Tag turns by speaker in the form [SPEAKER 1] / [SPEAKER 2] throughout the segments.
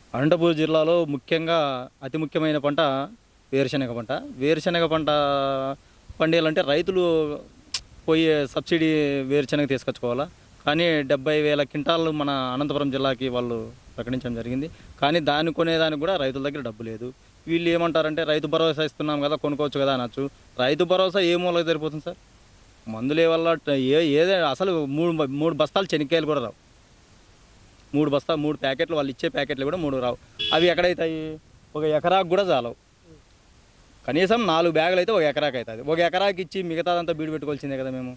[SPEAKER 1] అనంతపూర్ జిల్లాలో ముఖ్యంగా అతి ముఖ్యమైన పంట వేరుశనగ పంట వేరుశనగ పంట పండియాలంటే రైతులు పోయి సబ్సిడీ వేరుశనగ తీసుకొచ్చుకోవాలా కానీ డెబ్బై వేల క్వింటాలు మన అనంతపురం జిల్లాకి వాళ్ళు ప్రకటించడం జరిగింది కానీ దాన్ని కొనేదానికి కూడా రైతుల దగ్గర డబ్బు లేదు వీళ్ళు ఏమంటారంటే రైతు భరోసా ఇస్తున్నాం కదా కొనుక్కోవచ్చు కదా అనొచ్చు రైతు భరోసా ఏ మూలకు సరిపోతుంది సార్ మందులే వల్ల ఏ ఏదే అసలు మూడు మూడు బస్తాలు చెనిక్కాయలు కూడా రావు మూడు బస్తా మూడు ప్యాకెట్లు వాళ్ళు ఇచ్చే ప్యాకెట్లు కూడా మూడు రావు అవి ఎక్కడైతాయి ఒక ఎకరాకు కూడా చాలవు కనీసం నాలుగు బ్యాగులు అయితే ఒక ఎకరాకు అవుతుంది ఒక ఎకరాకి ఇచ్చి మిగతాదంతా బీడు పెట్టుకోవాల్సిందే కదా మేము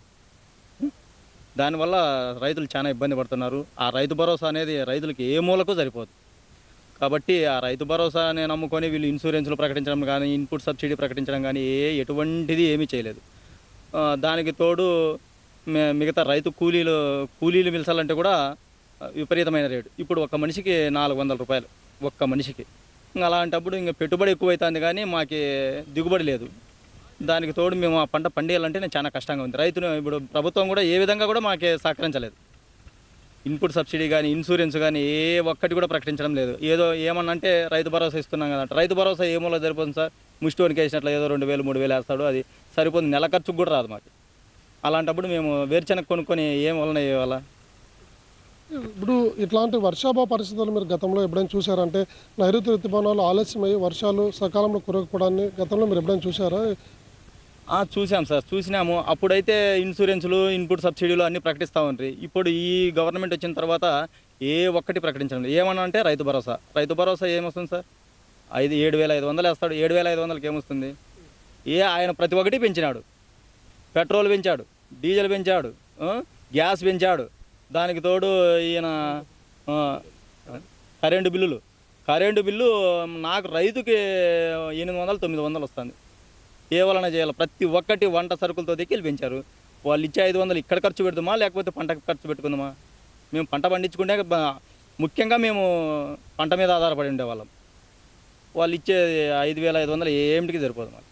[SPEAKER 1] దానివల్ల రైతులు చాలా ఇబ్బంది పడుతున్నారు ఆ రైతు భరోసా అనేది రైతులకి ఏ మూలకు సరిపోదు కాబట్టి ఆ రైతు భరోసాని నమ్ముకొని వీళ్ళు ఇన్సూరెన్స్లు ప్రకటించడం కానీ ఇన్పుట్ సబ్సిడీ ప్రకటించడం కానీ ఏ ఎటువంటిది ఏమీ చేయలేదు ఆ, దానికి తోడు మి- మిగతా రైతు కూలీలు కూలీలు పిలిచాలంటే కూడా ఆ, విపరీతమైన రేటు ఇప్పుడు ఒక మనిషికి నాలుగు వందల రూపాయలు ఒక్క మనిషికి ఇంకా అలాంటప్పుడు ఇంకా పెట్టుబడి ఎక్కువైతుంది కానీ మాకు దిగుబడి లేదు దానికి తోడు మేము ఆ పంట పండియాలంటే నేను చాలా కష్టంగా ఉంది రైతును ఇప్పుడు ప్రభుత్వం కూడా ఏ విధంగా కూడా మాకు సహకరించలేదు ఇన్పుట్ సబ్సిడీ కానీ ఇన్సూరెన్స్ కానీ ఏ ఒక్కటి కూడా ప్రకటించడం లేదు ఏదో ఏమన్నా అంటే రైతు భరోసా ఇస్తున్నాం కదా రైతు భరోసా ఏ మూల సరిపోతుంది సార్ ముష్టివానికి వేసినట్లు ఏదో రెండు వేలు మూడు వేలు వేస్తాడు అది సరిపోతుంది నెల ఖర్చుకు కూడా రాదు మాకు అలాంటప్పుడు మేము వేరుశనగ కొనుక్కొని ఏం వలన ఇవ్వాలా
[SPEAKER 2] ఇప్పుడు ఇట్లాంటి వర్షాభావ పరిస్థితులు మీరు గతంలో ఎప్పుడైనా చూసారంటే నైరుతి ఋతుపవనాలు ఆలస్యమై వర్షాలు సకాలంలో కురకపోవడాన్ని గతంలో మీరు ఎప్పుడైనా చూసారా
[SPEAKER 1] ఆ, చూసాం సార్ చూసినాము అప్పుడైతే ఇన్సూరెన్స్లు ఇన్పుట్ సబ్సిడీలు అన్నీ ప్రకటిస్తూ ఉంటారు ఇప్పుడు ఈ గవర్నమెంట్ వచ్చిన తర్వాత ఏ ఒక్కటి ప్రకటించడం లేదు ఏమన్నా అంటే రైతు భరోసా రైతు భరోసా ఏమొస్తుంది సార్ ఐదు ఏడు వేల ఐదు వందలు వేస్తాడు ఏడు వేల ఐదు వందలకి ఏమొస్తుంది ఏ ఆయన ప్రతి ఒక్కటి పెంచినాడు పెట్రోల్ పెంచాడు డీజిల్ పెంచాడు ఆ, గ్యాస్ పెంచాడు దానికి తోడు ఈయన ఆ, కరెంటు బిల్లులు కరెంటు బిల్లు నాకు రైతుకి ఎనిమిది వందలు తొమ్మిది వందలు వస్తుంది ఏ వలన చేయాలి ప్రతి ఒక్కటి వంట సరుకులతో దిక్కి పెంచారు వాళ్ళు ఇచ్చే ఐదు వందలు ఇక్కడ ఖర్చు పెడదామా లేకపోతే పంటకు ఖర్చు పెట్టుకుందామా మేము పంట పండించుకుంటే బ- ముఖ్యంగా మేము పంట మీద ఆధారపడి ఉండేవాళ్ళం వాళ్ళు ఇచ్చే ఐదు వేల ఐదు వందలు ఏమిటికి సరిపోదు మాకు